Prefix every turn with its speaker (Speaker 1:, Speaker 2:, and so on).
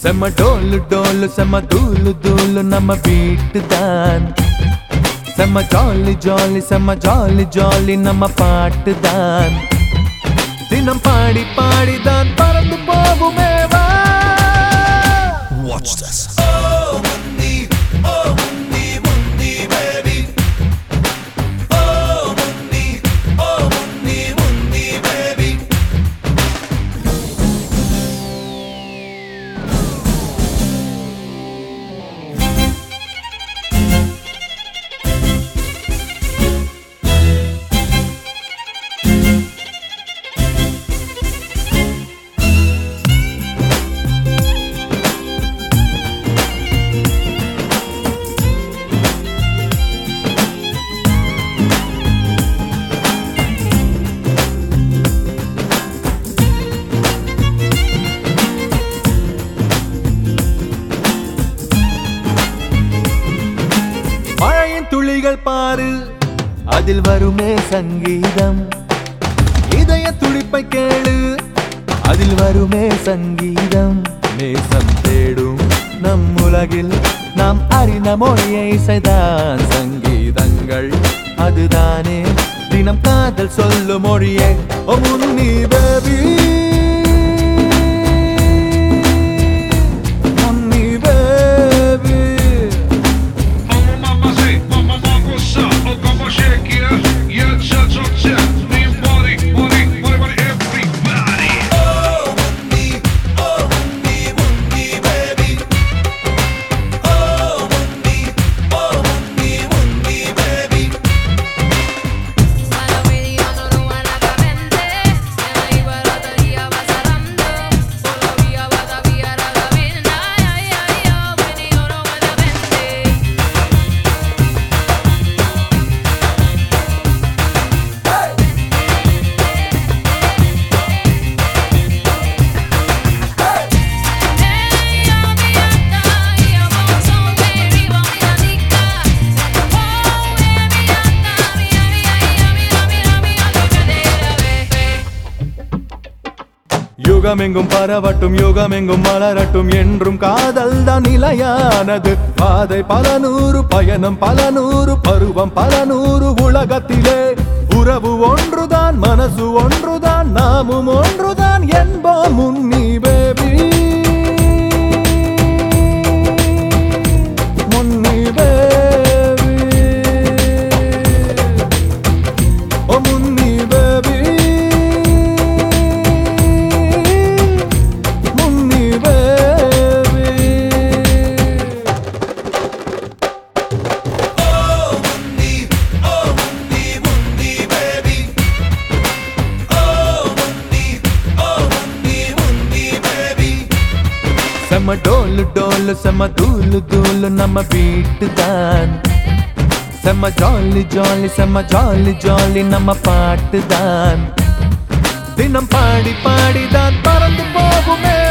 Speaker 1: செம்ம டோலு டோலு செம்ம தூளு தூளு நம்ம வீட்டு தான் செம்ம ஜாலி ஜாலி செம்ம ஜாலி ஜாலி நம்ம பாட்டு தான் தினம் பாடி பாடி தான் பறந்து போகுமே வா
Speaker 2: Watch this.
Speaker 1: மழையின் துளிகள் பாரு அதில் வருமே சங்கீதம் இதய துடிப்பை கேளு அதில் வருமே சங்கீதம் நேசம் தேடும் நம் உலகில் நாம் அறிந்த மொழியை இசைதான் சங்கீதங்கள் அதுதானே தினம் காதல் சொல்லும் மொழியே ஓ Munni baby Munni baby
Speaker 3: Vamos mamma sì, mamma mamma gossa, o come shakia, yeah, cha cha cha, me body, body, body, body, everybody.
Speaker 4: Para no lo van a mente, ahí para la día va cerrando, por la vía va a viar a la vena, ay ay ay, when you no van a mente.
Speaker 1: யுகமெங்கும் பரவட்டும் யுகமெங்கும் மலரட்டும் என்றும் காதல் தான் நிலையானது பாதை பல நூறு பயணம் பல நூறு பருவம் பல நூறு உலகத்திலே உறவு ஒன்றுதான் மனசு ஒன்றுதான் நாமும் ஒன்றுதான் என்போம் முன்னி பேபி முன்னி பேபி ஓ முன்னி பேபி முன்னி பேபி செம்ம டோலு டோலு செம்ம தூளு தூளு நம்ம வீட்டு தான் செம்ம ஜாலி ஜாலி செம்ம ஜாலி ஜாலி நம்ம பாட்டு தான் தினம் பாடி பாடி தான் பறந்து போகுமே